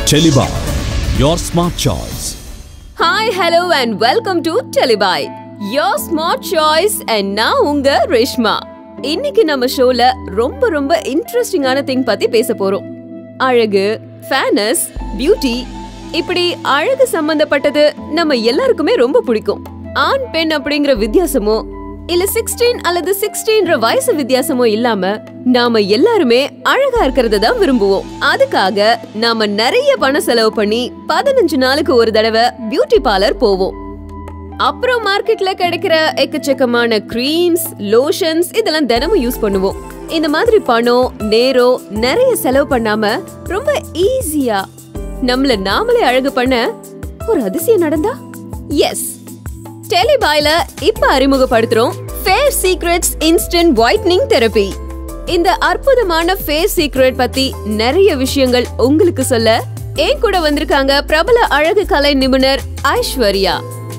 Celiba, your smart choice. Hi hello and welcome to Telebuy your smart choice and நான் உங்க ரேஷ்மா இன்னைக்கு நம்ம ஷோல ரொம்ப ரொம்ப இன்ட்ரெஸ்டிங்கான திங் பத்தி பேச போறோம் அழகு ஃபேனஸ் பியூட்டி இப்படி அழகு சம்பந்தப்பட்டது நம்ம எல்லாருக்குமே ரொம்ப பிடிக்கும் ஆண் பெண் அப்படிங்கிற வித்தியாசமோ இல்ல சிக்ஸ்டீன் அல்லது சிக்ஸ்டீன்ற வயசு வித்தியாசமோ இல்லாம நாம எல்லாருமே அழகா இருக்கிறத தான் விரும்புவோம் அதுக்காக நாம நிறைய பணம் செலவு பண்ணி பதினஞ்சு நாளுக்கு ஒரு தடவை பியூட்டி பார்லர் போவோம் அப்புறம் மார்க்கெட்ல கிடைக்கிற எக்கச்சக்கமான க்ரீம்ஸ் லோஷன்ஸ் இதெல்லாம் தினமும் யூஸ் பண்ணுவோம் இந்த மாதிரி பணம் நேரம் நிறைய செலவு பண்ணாம ரொம்ப ஈஸியா நம்மள நாமளே அழகு பண்ண ஒரு அதிசயம் நடந்தா எஸ் டெலிபாய்ல இப்ப அறிமுகப்படுத்துறோம் Fair secrets instant whitening therapy இந்த அற்புதமான ஃபேஸ் சீக்ரெட் பத்தி நிறைய விஷயங்கள் உங்களுக்கு சொல்ல என் கூட வந்திருக்காங்க பிரபல அழகு கலை நிபுணர் Aishwarya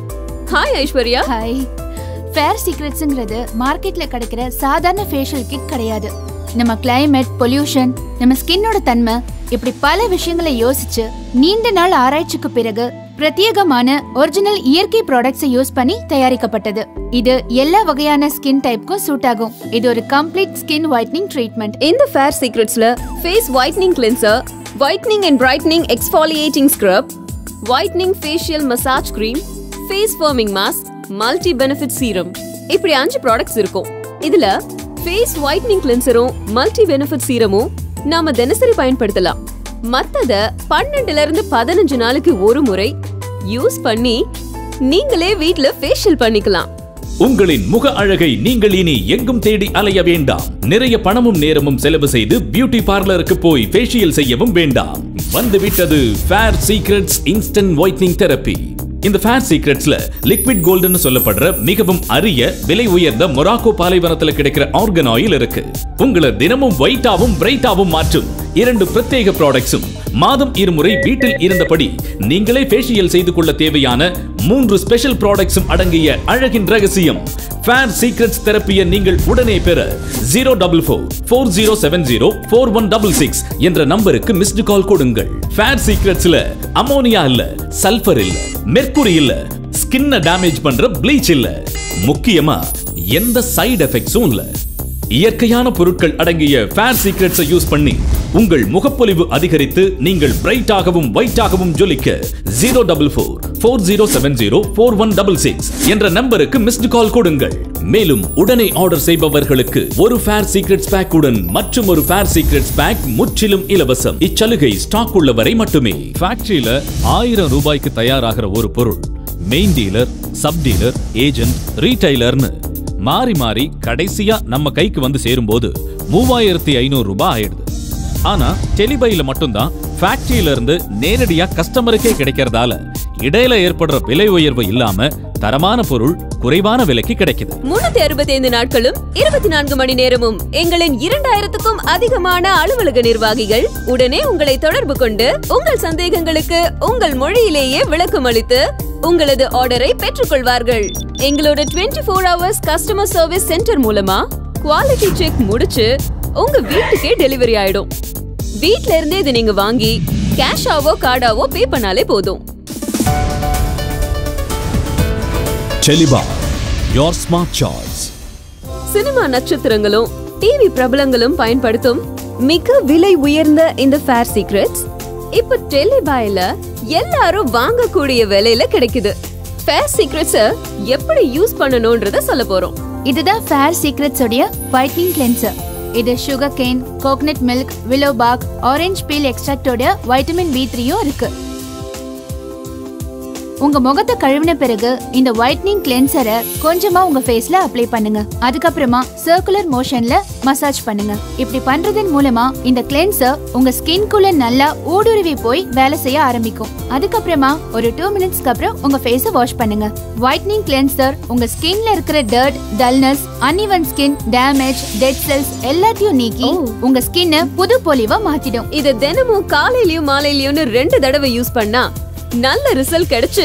hi Aishwarya hi Fair சீக்ரெட்ஸ்ங்கிறது மார்க்கெட்ல கிடைக்கிற சாதாரண ஃபேஷியல் கிட் கிடையாது நம்ம கிளைமேட் பொல்யூஷன் நம்ம ஸ்கின்னோட தன்மை இப்படி பல விஷயங்களை யோசிச்சு நீண்ட நாள் ஆராய்ச்சிக்கு பிறகு பிரத்யேகமான ஒரிஜினல் இயற்கை ப்ராடக்ட்ஸை யூஸ் பண்ணி தயாரிக்கப்பட்டது இது எல்லா வகையான ஸ்கின் டைப்க்கும் சூட் ஆகும் இது ஒரு கம்ப்ளீட் ஸ்கின் ஒயிட்னிங் ட்ரீட்மெண்ட் இந்த ஃபேர் சீக்ரெட்ஸ்ல face whitening cleanser whitening and brightening exfoliating scrub whitening facial massage cream face firming mask multi benefit serum இப்படி அஞ்சு ப்ராடக்ட்ஸ் இருக்கும் இதுல ஃபேஸ் ஒயிட்னிங் கிளென்சரும் மல்டி பெனிஃபிட் சீரமும் நாம தினசரி பயன்படுத்தலாம் மத்தத பன்னெண்டுல இருந்து பதினஞ்சு நாளுக்கு ஒரு முறை யூஸ் பண்ணி நீங்களே வீட்ல ஃபேஷியல் பண்ணிக்கலாம் உங்களின் முக அழகை நீங்கள் இனி எங்கும் தேடி அலைய வேண்டாம் நிறைய பணமும் நேரமும் செலவு செய்து பியூட்டி பார்லருக்கு போய் ஃபேஷியல் செய்யவும் வேண்டாம் வந்துவிட்டது fair secrets instant whitening therapy இந்த ஃபேர் சீக்ரெட்ஸ்ல லிக்விட் கோல்டுன்னு சொல்லப்படுற மிகவும் அரிய விலை உயர்ந்த மொராக்கோ பாலைவனத்துல கிடைக்கிற ஆர்கன் ஆயில் இருக்கு உங்களை தினமும் ஒயிட்டாவும் பிரைட்டாவும் மாற்றும் இரண்டு பிரத்யேக ப்ராடக்ட்ஸும் மாதம் இருமுறை வீட்டில் இருந்தபடி நீங்களே ஃபேஷியல் செய்து கொள்ள தேவையான மூன்று ஸ்பெஷல் ப்ராடக்ட்ஸும் அடங்கிய அழகின் ரகசியம் ஃபேர் சீக்ரெட்ஸ் தெரப்பியை நீங்கள் உடனே பெற zero double four four zero seven zero four one double six என்ற நம்பருக்கு மிஸ்டு கால் கொடுங்கள் ஃபேர் சீக்ரெட்ஸ்ல அமோனியா இல்ல சல்பர் இல்ல மெர்க்குரி இல்ல ஸ்கின்ன டேமேஜ் பண்ற ப்ளீச் இல்ல முக்கியமா எந்த சைடு எஃபெக்ட்ஸும் இல்ல இயற்கையான பொருட்கள் அடங்கிய ஃபேர் சீக்ரெட்ஸை யூஸ் பண்ணி உங்கள் முகப்பொலிவு அதிகரித்து நீங்கள் பிரைட்டாகவும் ஒயிட்டாகவும் ஜொலிக்க zero double four four zero seven zero four one double six என்ற நம்பருக்கு மிஸ்டு கால் கொடுங்கள் மேலும் உடனே ஆர்டர் செய்பவர்களுக்கு ஒரு ஃபேர் சீக்ரெட்ஸ் பேக் உடன் மற்றும் ஒரு ஃபேர் சீக்ரெட்ஸ் பேக் முற்றிலும் இலவசம் இச்சலுகை ஸ்டாக் உள்ளவரை மட்டுமே ஃபேக்டரியில ஆயிரம் ரூபாய்க்கு தயாராகிற ஒரு பொருள் main dealer sub dealer agent ரீட்டைலர்னு மாறி மாறி கடைசியா நம்ம கைக்கு வந்து சேரும்போது மூவாயிரத்தி ஐநூறு ரூபாய் ஆயிடுது ஆனா டெலிபைல மட்டும்தான் ஃபேக்டரியில இருந்து நேரடியா கஸ்டமருக்கே கிடைக்கிறதால இடையில ஏற்படுற விலை உயர்வு இல்லாம தரமான பொருள் குறைவான விலைக்கு கிடைக்குது முன்னூத்தி அறுபத்தி ஐந்து நாட்களும் இருபத்தி நான்கு மணி நேரமும் எங்களின் இரண்டாயிரத்துக்கும் அதிகமான அலுவலக நிர்வாகிகள் உடனே உங்களை தொடர்பு கொண்டு உங்கள் சந்தேகங்களுக்கு உங்கள் மொழியிலேயே விளக்கம் அளித்து உங்களது ஆர்டரை பெற்றுக்கொள்வார்கள் எங்களோட 24 four hours customer service centre மூலமா குவாலிட்டி செக் முடிச்சு உங்க வீட்டுக்கே டெலிவரி ஆயிடும் வீட்ல இருந்தே இதை நீங்க வாங்கி கேஷாவோ கார்டாவோ பே பண்ணாலே போதும் Celiba, your smart choice. Cinema நட்சத்திரங்களும் டிவி பிரபலங்களும் பயன்படுத்தும் மிக விலை உயர்ந்த இந்த ஃபேர் சீக்ரெட்ஸ் இப்ப டெலிபாயில எல்லாரும் வாங்கக்கூடிய விலையில கிடைக்குது ஃபேர் சீக்ரெட்ஸ எப்படி யூஸ் பண்ணணும்ன்றத சொல்ல போறோம் இதுதான் ஃபேர் சீக்ரெட்ஸ் உடைய ஒயிட்னிங் கிளென்சர் இது sugar cane coconut milk willow bark orange peel எக்ஸ்ட்ராக்டோட வைட்டமின் பி த்ரீயும் இருக்கு உங்க முகத்தை கழுவின பிறகு இந்த ஒயிட்னிங் கிளென்சரை கொஞ்சமா உங்க ஃபேஸ்ல அப்ளை பண்ணுங்க அதுக்கப்புறமா சர்க்குலர் மோஷன்ல மசாஜ் பண்ணுங்க இப்படி பண்றதன் மூலமா இந்த கிளென்சர் உங்க ஸ்கின்குள்ள நல்லா ஊடுருவி போய் வேலை செய்ய ஆரம்பிக்கும் அதுக்கப்புறமா ஒரு டூ மினிட்ஸ்க்கு அப்புறம் உங்க ஃபேஸை வாஷ் பண்ணுங்க ஒயிட்னிங் கிளென்சர் உங்க ஸ்கின்ல இருக்கிற dirt dullness uneven skin damage dead cells எல்லாத்தையும் நீக்கி உங்க ஸ்கின்னை புது பொலிவா மாத்திடும் இத தினமும் காலையிலயும் மாலையிலயும்னு ரெண்டு தடவை யூஸ் பண்ணா நல்ல ரிசல்ட் கிடைச்சு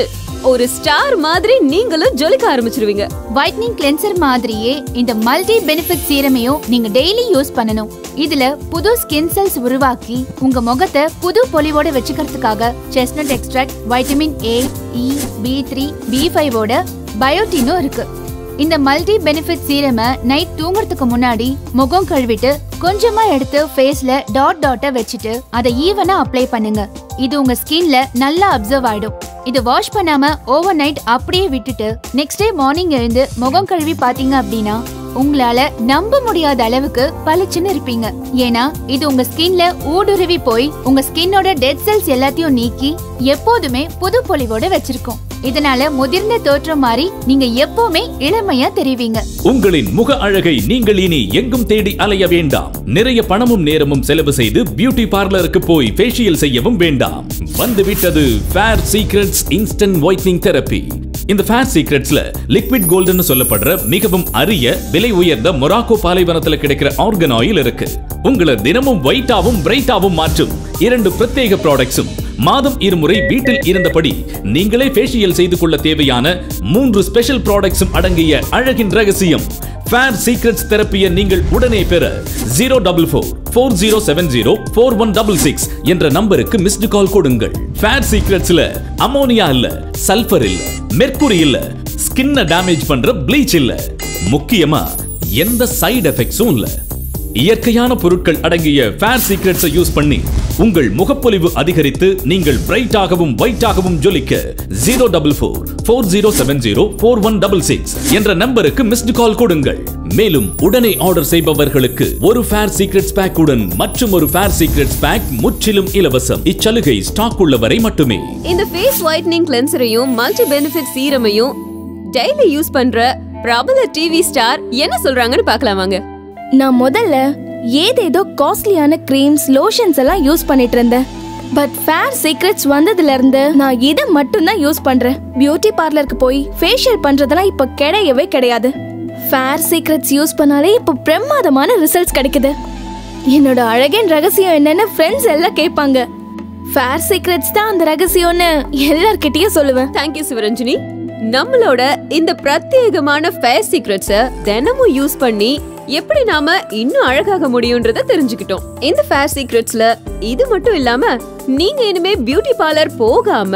ஒரு ஸ்டார் மாதிரி நீங்களும் ஜொலிக்க ஆரம்பிச்சிருவீங்க வைட்னிங் கிளென்சர் மாதிரியே இந்த மல்டி பெனிஃபிட் சீரமையும் நீங்க டெய்லி யூஸ் பண்ணணும் இதுல புது ஸ்கின் செல்ஸ் உருவாக்கி உங்க முகத்தை புது பொலிவோட வச்சுக்கிறதுக்காக chestnut extract vitamin A E B three B ஃபைவோட பயோட்டினும் இருக்கு இந்த மல்டி பெனிஃபிட் சீரமை நைட் தூங்குறதுக்கு முன்னாடி முகம் கழுவிட்டு கொஞ்சமா எடுத்து ஃபேஸ்ல டாட் டாட்டை வச்சுட்டு அதை ஈவனா அப்ளை பண்ணுங்க இது உங்க ஸ்கின்ல நல்லா அப்சர்வ் ஆயிடும் இது வாஷ் பண்ணாம ஓவர் நைட் அப்படியே விட்டுட்டு நெக்ஸ்ட் டே மார்னிங் எழுந்து முகம் கழுவி பாத்தீங்க அப்படின்னா உங்களால நம்ப முடியாத அளவுக்கு பளிச்சுன்னு இருப்பீங்க ஏன்னா இது உங்க ஸ்கின்ல ஊடுருவி போய் உங்க ஸ்கின்னோட டெட் செல்ஸ் எல்லாத்தையும் நீக்கி எப்போதுமே புது பொலிவோட வச்சிருக்கும் இதனால முதிர்ந்த தோற்றம் மாதிரி நீங்க எப்பவுமே இளமையா தெரிவிங்க உங்களின் முக அழகை நீங்கள் இனி எங்கும் தேடி அலைய வேண்டாம் நிறைய பணமும் நேரமும் செலவு செய்து பியூட்டி பார்லருக்கு போய் ஃபேஷியல் செய்யவும் வேண்டாம் வந்துவிட்டது fair secrets instant whitening therapy இந்த ஃபேர் சீக்ரெட்ஸ்ல லிக்விட் கோல்டுன்னு சொல்லப்படுற மிகவும் அரிய விலை உயர்ந்த மொராக்கோ பாலைவனத்துல கிடைக்கிற ஆர்கன் ஆயில் இருக்கு உங்களை தினமும் ஒயிட்டாவும் பிரைட்டாவும் மாற்றும் இரண்டு பிரத்யேக ப்ராடக்ட்ஸும் மாதம் இருமுறை வீட்டில் இருந்தபடி நீங்களே ஃபேஷியல் செய்து கொள்ள தேவையான மூன்று ஸ்பெஷல் ப்ராடக்ட்ஸும் அடங்கிய அழகின் ரகசியம் ஃபேர் சீக்ரெட்ஸ் தெரப்பியை நீங்கள் உடனே பெற zero double four four zero seven zero four one double six என்ற நம்பருக்கு மிஸ்டு கால் கொடுங்கள் ஃபேர் சீக்ரெட்ஸ்ல அமோனியா இல்ல சல்பர் இல்ல மெர்க்குரி இல்ல ஸ்கின்னை டேமேஜ் பண்ற ப்ளீச் இல்ல முக்கியமா எந்த சைடு எஃபெக்ட்ஸும் இல்ல இயற்கையான பொருட்கள் அடங்கிய ஃபேர் சீக்ரெட்ஸை யூஸ் பண்ணி உங்கள் முகப்பொலிவு அதிகரித்து நீங்கள் பிரைட்டாகவும் ஒயிட்டாகவும் ஜொலிக்க zero double four four zero seven zero four one double six என்ற நம்பருக்கு மிஸ்டு கால் கொடுங்கள் மேலும் உடனே ஆர்டர் செய்பவர்களுக்கு ஒரு ஃபேர் சீக்ரெட்ஸ் பேக் உடன் மற்றும் ஒரு ஃபேர் சீக்ரெட்ஸ் பேக் முற்றிலும் இலவசம் இச்சலுகை ஸ்டாக் உள்ளவரை மட்டுமே இந்த ஃபேஸ் ஒயிட்னிங் கிளென்சரையும் மல்டி பெனிஃபிட் சீரமையும் டெய்லி யூஸ் பண்ற பிரபல டிவி ஸ்டார் என்ன சொல்றாங்கன்னு பார்க்கலாம் வாங்க நான் முதல்ல ஏதேதோ காஸ்ட்லியான க்ரீம்ஸ் லோஷன்ஸ் எல்லாம் யூஸ் பண்ணிட்டு இருந்தேன் பட் ஃபேர் சீக்ரெட்ஸ் வந்ததுல இருந்து நான் இதை மட்டும் தான் யூஸ் பண்றேன் பியூட்டி பார்லருக்கு போய் ஃபேஷியல் பண்றதெல்லாம் இப்போ கிடையவே கிடையாது ஃபேர் சீக்ரெட்ஸ் யூஸ் பண்ணாலே இப்போ பிரமாதமான ரிசல்ட்ஸ் கிடைக்குது என்னோட அழகின் ரகசியம் என்னன்னு ஃப்ரெண்ட்ஸ் எல்லாம் கேட்பாங்க ஃபேர் சீக்ரெட்ஸ் தான் அந்த ரகசியம்னு எல்லார்கிட்டயும் சொல்லுவேன் தேங்க்யூ சிவரஞ்சனி நம்மளோட இந்த பிரத்யேகமான ஃபேஸ் சீக்ரெட்ஸ தினமும் யூஸ் பண்ணி எப்படி நாம இன்னும் அழகாக முடியும்ன்றத தெரிஞ்சுக்கிட்டோம் இந்த ஃபேர் சீக்ரெட்ஸ்ல இது மட்டும் இல்லாம நீங்க இனிமே பியூட்டி பார்லர் போகாம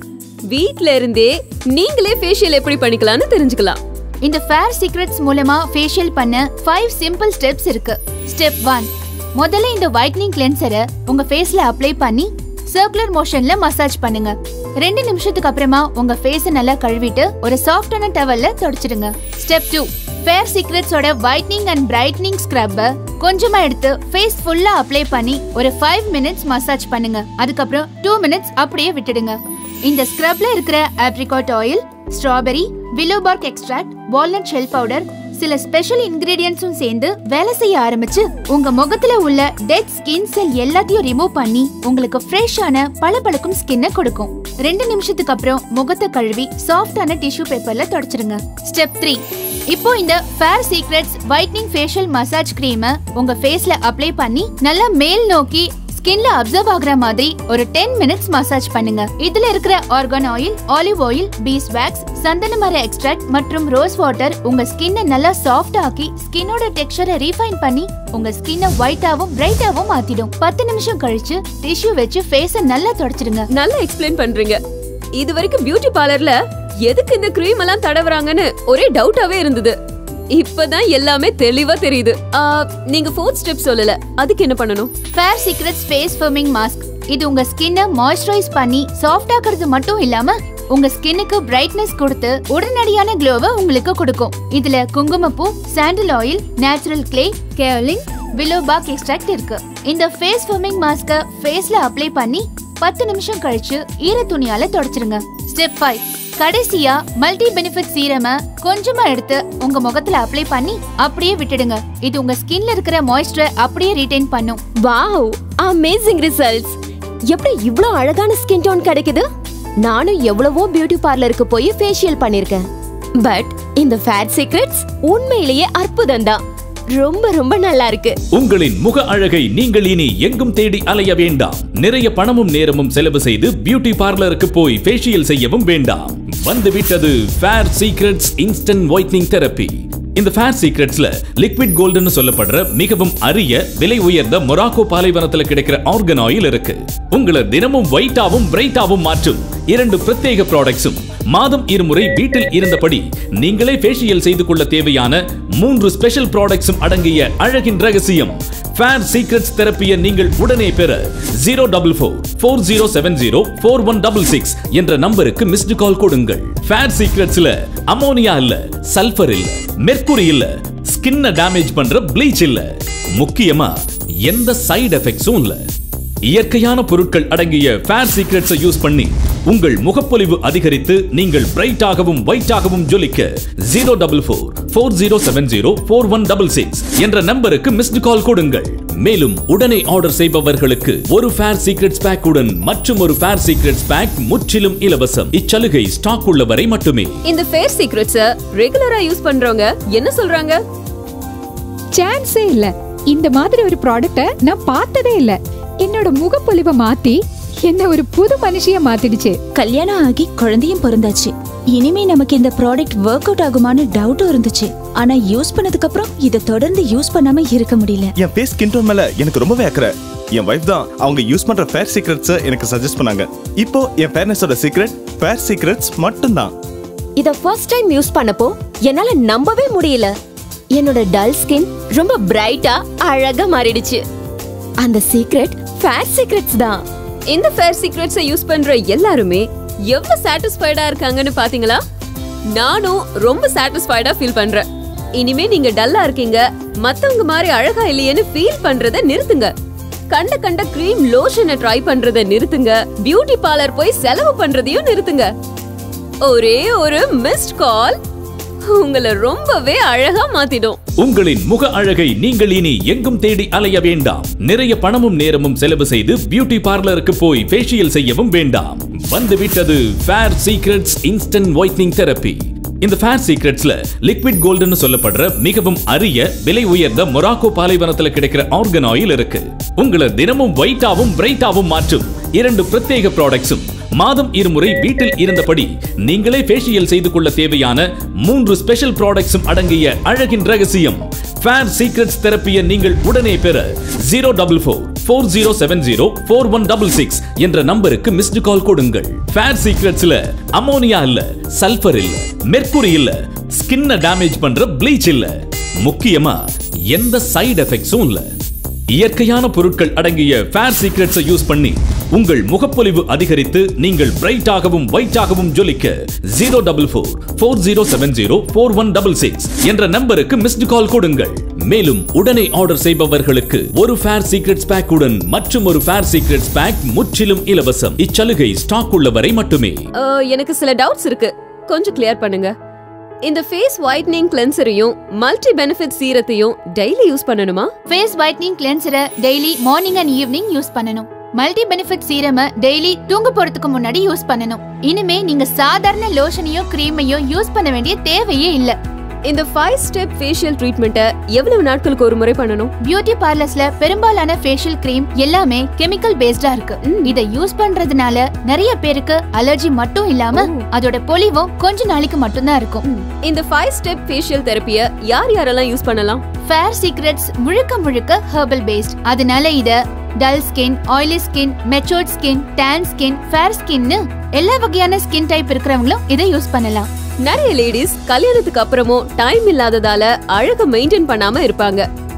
வீட்ல இருந்தே நீங்களே ஃபேஷியல் எப்படி பண்ணிக்கலாம்னு தெரிஞ்சுக்கலாம் இந்த ஃபேர் சீக்ரெட்ஸ் மூலமா ஃபேஷியல் பண்ண ஃபைவ் சிம்பிள் ஸ்டெப்ஸ் இருக்கு ஸ்டெப் ஒன் முதல்ல இந்த ஒயிட்னிங் கிளென்சரை உங்க ஃபேஸ்ல அப்ளை பண்ணி சர்க்குலர் மோஷன்ல மசாஜ் பண்ணுங்க ரெண்டு நிமிஷத்துக்கு அப்புறமா உங்க ஃபேஸ நல்லா கழுவிட்டு ஒரு சாஃப்டான டவல்ல தொடச்சிடுங்க ஸ்டெப் டூ ஃபேர் சீக்ரெட்ஸோட ஒயிட்னிங் அண்ட் பிரைட்னிங் ஸ்க்ரப்ப கொஞ்சமா எடுத்து ஃபேஸ் ஃபுல்லா அப்ளை பண்ணி ஒரு ஃபைவ் மினிட்ஸ் மசாஜ் பண்ணுங்க அதுக்கப்புறம் டூ மினிட்ஸ் அப்படியே விட்டுடுங்க இந்த ஸ்க்ரப்ல இருக்கிற apricot oil strawberry willow bark extract walnut shell powder சில ஸ்பெஷல் இன்கிரீடியன்ஸும் சேர்ந்து வேலை செய்ய ஆரம்பிச்சு உங்க முகத்துல உள்ள டெட் ஸ்கின் செல் எல்லாத்தையும் ரிமூவ் பண்ணி உங்களுக்கு ஃப்ரெஷ்ஷான பளபளக்கும் ஸ்கின்னை கொடுக்கும் ரெண்டு நிமிஷத்துக்கு அப்புறம் முகத்தை கழுவி சாஃப்டான டிஷ்யூ பேப்பர்ல தொடச்சிடுங்க ஸ்டெப் த்ரீ இப்போ இந்த Fair Secrets whitening facial massage கிரீமை உங்க ஃபேஸ்ல அப்ளை பண்ணி நல்லா மேல் நோக்கி ஸ்கின்ல அப்சர்வ் ஆகுற மாதிரி ஒரு டென் மினிட்ஸ் மசாஜ் பண்ணுங்க இதுல இருக்கிற argan oil olive oil beeswax சந்தன மர எக்ஸ்ட்ராக்ட் மற்றும் ரோஸ் வாட்டர் உங்க ஸ்கின்னை நல்லா சாஃப்ட் ஆக்கி ஸ்கின்னோட டெக்ஸ்சரை ரீஃபைன் பண்ணி உங்க ஸ்கின்னை ஒயிட்டாவும் பிரைட்டாவும் மாத்திடும் பத்து நிமிஷம் கழிச்சு டிஷ்யூ வச்சு ஃபேஸ நல்லா தொடச்சிடுங்க நல்லா எக்ஸ்பிளைன் பண்றீங்க இது வரைக்கும் பியூட்டி பார்லர்ல எதுக்கு இந்த க்ரீம் எல்லாம் தடவுறாங்கன்னு ஒரே டவுட்டாவே இருந்தது இப்பதான் எல்லாமே தெளிவா தெரியுது ஆ, நீங்க ஃபோர்த் ஸ்டெப் சொல்லல அதுக்கு என்ன பண்ணணும் Fair Secrets face firming mask இது உங்க ஸ்கின்னை மாய்ஸ்சரைஸ் பண்ணி சாஃப்ட் ஆக்குறது மட்டும் இல்லாம உங்க ஸ்கின்னுக்கு பிரைட்னஸ் கொடுத்து உடனடியான க்ளோவை உங்களுக்கு கொடுக்கும் இதுல குங்குமப்பூ sandal oil natural clay kaolin willow bark extract இருக்கு இந்த ஃபேஸ் ஃபர்மிங் மாஸ்க ஃபேஸ்ல அப்ளை பண்ணி பத்து நிமிஷம் கழிச்சு ஈர துணியால தொடச்சிருங்க ஸ்டெப் ஃபைவ் கடைசியா மல்டி பெனிஃபிட் சீரம கொஞ்சமா எடுத்து உங்க முகத்துல அப்ளை பண்ணி அப்படியே விட்டுடுங்க இது உங்க ஸ்கின்ல இருக்கிற மாய்ஸ்சரை அப்படியே ரீடைன் பண்ணும் வாவ் அமேசிங் ரிசல்ட்ஸ் எப்படி இவ்ளோ அழகான ஸ்கின் டோன் கிடைக்குது நானும் எவ்வளவோ பியூட்டி பார்லருக்கு போய் ஃபேஷியல் பண்ணிருக்கேன் பட் இந்த ஃபேட் சீக்ரெட்ஸ் உண்மையிலேயே அற்புதம் தான் ரொம்ப ரொம்ப நல்லா இருக்கு உங்களின் முக அழகை நீங்கள் இனி எங்கும் தேடி அலைய வேண்டாம் நிறைய பணமும் நேரமும் செலவு செய்து பியூட்டி பார்லருக்கு போய் ஃபேஷியல் செய்யவும் வேண்டாம் வந்துவிட்டது fair secrets instant whitening therapy இந்த ஃபேர் சீக்ரெட்ஸ்ல லிக்விட் கோல்டுன்னு சொல்லப்படுற மிகவும் அரிய விலை உயர்ந்த மொராக்கோ பாலைவனத்துல கிடைக்கிற ஆர்கன் ஆயில் இருக்கு உங்களை தினமும் ஒயிட்டாவும் பிரைட்டாவும் மாற்றும் இரண்டு பிரத்யேக ப்ராடக்ட்ஸும் மாதம் இருமுறை வீட்டில் இருந்தபடி நீங்களே ஃபேஷியல் செய்து கொள்ள தேவையான மூன்று ஸ்பெஷல் ப்ராடக்ட்ஸும் அடங்கிய அழகின் ரகசியம் ஃபேர் சீக்ரெட்ஸ் தெரப்பியை நீங்கள் உடனே பெற zero double four four zero seven zero four one double six என்ற நம்பருக்கு மிஸ்டு கால் கொடுங்கள் ஃபேர் சீக்ரெட்ஸ்ல அமோனியா இல்ல சல்பர் இல்ல மெர்க்குரி இல்ல ஸ்கின்ன டேமேஜ் பண்ற ப்ளீச் இல்ல முக்கியமா எந்த சைடு எஃபெக்ட்ஸும் இல்ல இயற்கையான பொருட்கள் அடங்கிய ஃபேர் சீக்ரெட்ஸை யூஸ் பண்ணி உங்கள் முகப்பொலிவு அதிகரித்து நீங்கள் பிரைட்டாகவும் ஒயிட்டாகவும் ஜொலிக்க zero double four four zero seven zero four one double six என்ற நம்பருக்கு மிஸ்டு கால் கொடுங்கள் மேலும் உடனே ஆர்டர் செய்பவர்களுக்கு ஒரு ஃபேர் சீக்ரெட்ஸ் பேக் உடன் மற்றும் ஒரு ஃபேர் சீக்ரெட்ஸ் பேக் முற்றிலும் இலவசம் இச்சலுகை ஸ்டாக் உள்ளவரை மட்டுமே இந்த ஃபேர் சீக்ரெட்ஸ ரெகுலரா யூஸ் பண்றவங்க என்ன சொல்றாங்க சான்ஸே இல்ல இந்த மாதிரி ஒரு ப்ராடக்ட்ட நான் பார்த்ததே இல்ல என்னோட முகப்பொலிவை மாத்தி என்ன ஒரு புது மனுஷிய மாத்திடுச்சு கல்யாணம் ஆகி குழந்தையும் பிறந்தாச்சு இனிமே நமக்கு இந்த ப்ராடக்ட் ஒர்க் அவுட் ஆகுமான்னு டவுட்டும் இருந்துச்சு ஆனா யூஸ் பண்ணதுக்கு அப்புறம் இதை தொடர்ந்து யூஸ் பண்ணாம இருக்க முடியல என் ஃபேஸ் ஸ்கின் டோன் மேல எனக்கு ரொம்பவே அக்கறை என் வைஃப் தான் அவங்க யூஸ் பண்ற ஃபேர் சீக்ரெட்ஸ் எனக்கு சஜஸ்ட் பண்ணாங்க இப்போ என் ஃபேர்னஸோட சீக்ரெட் ஃபேர் சீக்ரெட்ஸ் மட்டும்தான் இத ஃபர்ஸ்ட் டைம் யூஸ் பண்ணப்போ என்னால நம்பவே முடியல என்னோட டல் ஸ்கின் ரொம்ப பிரைட்டா அழகா மாறிடுச்சு அந்த சீக்ரெட் ஃபேர் சீக்ரெட்ஸ் தான் இந்த ஃபேர் சீக்ரெட்ஸை யூஸ் பண்ற எல்லாருமே எவ்வளவு சாட்டிஸ்ஃபைடா இருக்காங்கன்னு பாத்தீங்களா நானும் ரொம்ப சாட்டிஸ்ஃபைடா ஃபீல் பண்றேன் இனிமே நீங்க டல்லா இருக்கீங்க மத்தவங்க மாதிரி அழகா இல்லையேன்னு ஃபீல் பண்றத நிறுத்துங்க கண்ட கண்ட க்ரீம் லோஷனை ட்ரை பண்றத நிறுத்துங்க பியூட்டி பார்லர் போய் செலவு பண்றதையும் நிறுத்துங்க ஒரே ஒரு மிஸ்ட் கால் உங்களை ரொம்பவே அழகா மாத்திடும் உங்களின் முக அழகை நீங்கள் இனி எங்கும் தேடி அலைய வேண்டாம் நிறைய பணமும் நேரமும் செலவு செய்து பியூட்டி பார்லருக்கு போய் ஃபேஷியல் செய்யவும் வேண்டாம் வந்துவிட்டது fair secrets instant whitening therapy இந்த ஃபேர் சீக்ரெட்ஸ்ல லிக்விட் கோல்டுன்னு சொல்லப்படுற மிகவும் அரிய விலை உயர்ந்த மொராக்கோ பாலைவனத்துல கிடைக்கிற ஆர்கன் ஆயில் இருக்கு உங்களை தினமும் ஒயிட்டாவும் பிரைட்டாவும் மாற்றும் இரண்டு பிரத்யேக ப்ராடக்ட்ஸும் மாதம் இருமுறை வீட்டில் இருந்தபடி நீங்களே ஃபேஷியல் செய்து கொள்ள தேவையான மூன்று ஸ்பெஷல் ப்ராடக்ட்ஸும் அடங்கிய அழகின் ரகசியம் ஃபேர் சீக்ரெட்ஸ் தெரப்பியை நீங்கள் உடனே பெற zero double four four zero seven zero four one double six என்ற நம்பருக்கு மிஸ்டு கால் கொடுங்கள் ஃபேர் சீக்ரெட்ஸ்ல அமோனியா இல்ல சல்பர் இல்ல மெர்க்குரி இல்ல ஸ்கின்ன டேமேஜ் பண்ற ப்ளீச் இல்ல முக்கியமா எந்த சைடு எஃபெக்ட்ஸும் இல்ல இயற்கையான பொருட்கள் அடங்கிய ஃபேர் சீக்ரெட்ஸை யூஸ் பண்ணி உங்கள் முகப்பொலிவு அதிகரித்து நீங்கள் பிரைட்டாகவும் ஒயிட்டாகவும் ஜொலிக்க zero double four four zero seven zero four one double six என்ற நம்பருக்கு மிஸ்டு கால் கொடுங்கள் மேலும் உடனே ஆர்டர் செய்பவர்களுக்கு ஒரு ஃபேர் சீக்ரெட்ஸ் பேக் உடன் மற்றும் ஒரு ஃபேர் சீக்ரெட்ஸ் பேக் முற்றிலும் இலவசம் இச்சலுகை ஸ்டாக் உள்ளவரை மட்டுமே அஹ், எனக்கு சில டவுட்ஸ் இருக்கு கொஞ்சம் கிளியர் பண்ணுங்க இந்த ஃபேஸ் ஒயிட்னிங் கிளென்சரையும் மல்டி பெனிஃபிட் சீரத்தையும் டெய்லி யூஸ் பண்ணணுமா ஃபேஸ் ஒயிட்னிங் கிளென்சரை daily morning and evening use பண்ணணும் மல்டி பெனிஃபிட் சீரமை டெய்லி தூங்க போறதுக்கு முன்னாடி யூஸ் பண்ணணும் இனிமே நீங்க சாதாரண லோஷனையோ கிரீமையோ யூஸ் பண்ண வேண்டிய தேவையே இல்ல இந்த ஃபைவ் ஸ்டெப் ஃபேஷியல் ட்ரீட்மெண்ட்டை எவ்வளவு நாட்களுக்கு ஒரு முறை பண்ணணும் பியூட்டி பார்லர்ஸ்ல பெரும்பாலான ஃபேஷியல் கிரீம் எல்லாமே கெமிக்கல் பேஸ்டா இருக்கு இத யூஸ் பண்றதுனால நிறைய பேருக்கு அலர்ஜி மட்டும் இல்லாம அதோட பொலிவும் கொஞ்ச நாளைக்கு மட்டும்தான் இருக்கும் இந்த ஃபைவ் ஸ்டெப் ஃபேஷியல் தெரப்பியை யார் யாரெல்லாம் யூஸ் பண்ணலாம் ஃபேர் சீக்ரெட்ஸ் முழுக்க முழுக்க ஹெர்பல் பேஸ்ட் அதனால இத dull skin oily skin matured skin tan skin fair ஸ்கின்னு எல்லா வகையான ஸ்கின் டைப் இருக்கிறவங்களும் இதை யூஸ் பண்ணலாம் நிறைய லேடிஸ் கல்யாணத்துக்கு அப்புறமும் டைம் இல்லாததால அழக மெயின்டைன் பண்ணாம இருப்பாங்க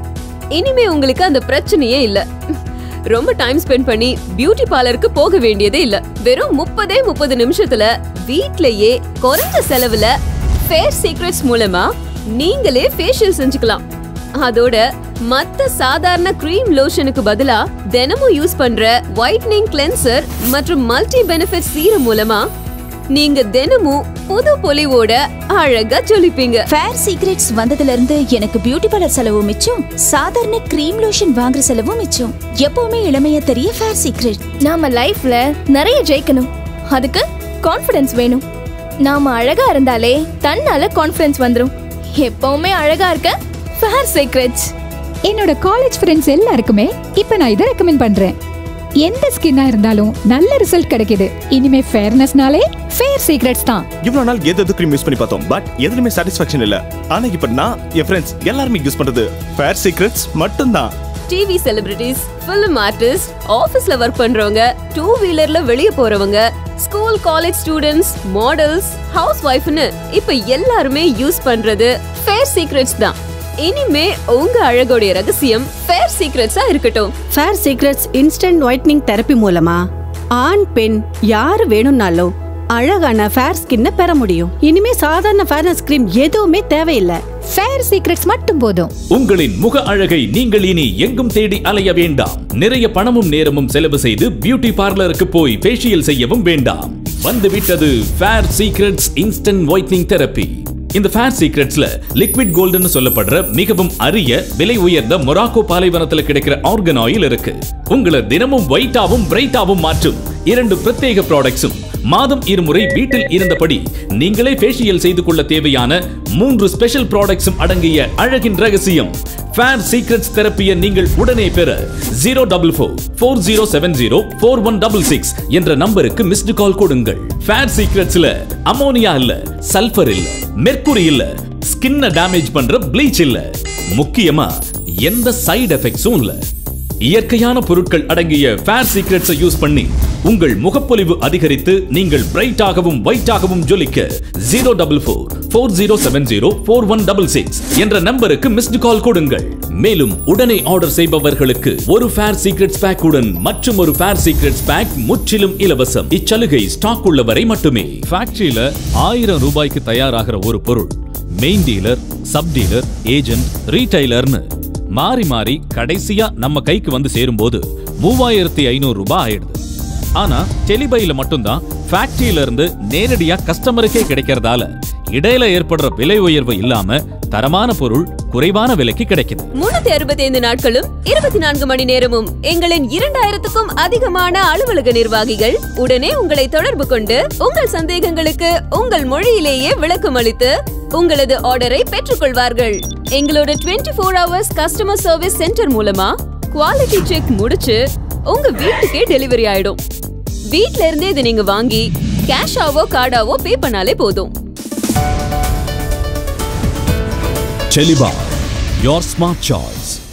இனிமே உங்களுக்கு அந்த பிரச்சனையே இல்ல ரொம்ப டைம் ஸ்பெண்ட் பண்ணி பியூட்டி பார்லருக்கு போக வேண்டியதே இல்ல வெறும் முப்பதே முப்பது நிமிஷத்துல வீட்லயே குறைஞ்ச செலவுல ஃபேர் சீக்ரெட்ஸ் மூலமா நீங்களே ஃபேஷியல் செஞ்சுக்கலாம் அதோட மத்த சாதாரண க்ரீம் லோஷனுக்கு பதிலா தினமும் யூஸ் பண்ற ஒயிட்னிங் கிளென்சர் மற்றும் மல்டி பெனிஃபிட் சீரம் மூலமா நீங்க தினமும் புது பொலிவோட அழகா ஜொலிப்பீங்க ஃபேர் சீக்ரெட்ஸ் வந்ததுல இருந்து எனக்கு பியூட்டி பார்லர் செலவு மிச்சம் சாதாரண கிரீம் லோஷன் வாங்குற செலவும் மிச்சம் எப்பவுமே இளமையா தெரிய ஃபேர் சீக்ரெட் நாம லைஃப்ல நிறைய ஜெயிக்கணும் அதுக்கு கான்ஃபிடன்ஸ் வேணும் நாம அழகா இருந்தாலே தன்னால கான்ஃபிடன்ஸ் வந்துரும் எப்பவுமே அழகா இருக்க ஃபேர் சீக்ரெட்ஸ் என்னோட காலேஜ் ஃப்ரெண்ட்ஸ் எல்லாருக்குமே இப்ப நான் இதை ரெக்கமெண்ட் பண்றேன் எந்த ஸ்கின்னா இருந்தாலும் நல்ல ரிசல்ட் கிடைக்குது இனிமே ஃபேர்னஸ்னாலே ஃபேர் சீக்ரெட்ஸ் தான் இவ்வளவு நாள் எது எது க்ரீம் யூஸ் பண்ணி பார்த்தோம் பட் எதுலயுமே சாட்டிஸ்ஃபேக்ஷன் இல்ல ஆனா இப்ப நான் என் ஃப்ரெண்ட்ஸ் எல்லாருமே யூஸ் பண்றது ஃபேர் சீக்ரெட்ஸ் மட்டும்தான் டிவி செலிபிரிட்டிஸ் ஃபிலிம் ஆர்டிஸ்ட் ஆபீஸ்ல ஒர்க் பண்றவங்க டூ வீலர்ல வெளிய போறவங்க school college students models house ஒய்ஃப்னு இப்ப எல்லாருமே யூஸ் பண்றது ஃபேர் சீக்ரெட்ஸ் தான் இனிமே உங்க அழகுடைய ரகசியம் ஃபேர் சீக்ரெட்ஸா இருக்கட்டும் fair secrets instant whitening therapy மூலமா ஆண் பெண் யாரு வேணும்னாலும் அழகான ஃபேர் ஸ்கின்னை பெற முடியும் இனிமே சாதாரண ஃபேர்னஸ் கிரீம் எதுவுமே தேவையில்லை ஃபேர் சீக்ரெட்ஸ் மட்டும் போதும் உங்களின் முக அழகை நீங்கள் இனி எங்கும் தேடி அலைய வேண்டாம் நிறைய பணமும் நேரமும் செலவு செய்து பியூட்டி பார்லருக்கு போய் ஃபேஷியல் செய்யவும் வேண்டாம் வந்துவிட்டது fair secrets instant whitening therapy இந்த ஃபேர் சீக்ரெட்ஸ்ல லிக்விட் கோல்டுன்னு சொல்லப்படுற மிகவும் அரிய விலை உயர்ந்த மொராக்கோ பாலைவனத்துல கிடைக்கிற ஆர்கன் ஆயில் இருக்கு உங்களை தினமும் ஒயிட்டாவும் பிரைட்டாவும் மாற்றும் இரண்டு பிரத்யேக ப்ராடக்ட்ஸும் மாதம் இருமுறை வீட்டில் இருந்தபடி நீங்களே ஃபேஷியல் செய்து கொள்ள தேவையான மூன்று ஸ்பெஷல் ப்ராடக்ட்ஸும் அடங்கிய அழகின் ரகசியம் ஃபேர் சீக்ரெட்ஸ் தெரப்பியை நீங்கள் உடனே பெற zero double four four zero seven zero four one double six என்ற நம்பருக்கு மிஸ்டு கால் கொடுங்கள் ஃபேர் சீக்ரெட்ஸ்ல அமோனியா இல்ல சல்பர் இல்ல மெர்க்குரி இல்ல ஸ்கின்ன டேமேஜ் பண்ற ப்ளீச் இல்ல முக்கியமா எந்த சைடு எஃபெக்ட்ஸும் இல்ல இயற்கையான பொருட்கள் அடங்கிய ஃபேர் சீக்ரெட்ஸை யூஸ் பண்ணி உங்கள் முகப்பொலிவு அதிகரித்து நீங்கள் பிரைட்டாகவும் ஒயிட்டாகவும் ஜொலிக்க zero double four four zero seven zero four one double six என்ற நம்பருக்கு மிஸ்டு கால் கொடுங்கள் மேலும் உடனே ஆர்டர் செய்பவர்களுக்கு ஒரு ஃபேர் சீக்ரெட்ஸ் பேக் உடன் மற்றும் ஒரு ஃபேர் சீக்ரெட்ஸ் பேக் முற்றிலும் இலவசம் இச்சலுகை ஸ்டாக் உள்ளவரை மட்டுமே ஃபேக்டரியில ஆயிரம் ரூபாய்க்கு தயாராகிற ஒரு பொருள் main dealer sub dealer agent ரீட்டைலர்னு மாறி மாறி கடைசியா நம்ம கைக்கு வந்து சேரும்போது மூவாயிரத்தி ஐநூறு ரூபாய் ஆயிடுது ஆனா டெலிபைல மட்டும்தான் ஃபேக்டரியில இருந்து நேரடியா கஸ்டமருக்கே கிடைக்கிறதால இடையில ஏற்படுற விலை உயர்வு இல்லாம தரமான பொருள் குறைவான விலைக்கு கிடைக்குது முன்னூத்தி அறுபத்தி ஐந்து நாட்களும் இருபத்தி நான்கு மணி நேரமும் எங்களின் இரண்டாயிரத்துக்கும் அதிகமான அலுவலக நிர்வாகிகள் உடனே உங்களை தொடர்பு கொண்டு உங்கள் சந்தேகங்களுக்கு உங்கள் மொழியிலேயே விளக்கம் அளித்து உங்களது ஆர்டரை பெற்றுக்கொள்வார்கள் எங்களோட 24 four hours customer service centre மூலமா குவாலிட்டி செக் முடிச்சு உங்க வீட்டுக்கே டெலிவரி ஆயிடும் வீட்ல இருந்தே இதை நீங்க வாங்கி கேஷாவோ கார்டாவோ பே பண்ணாலே போதும் Cheliba, your smart choice.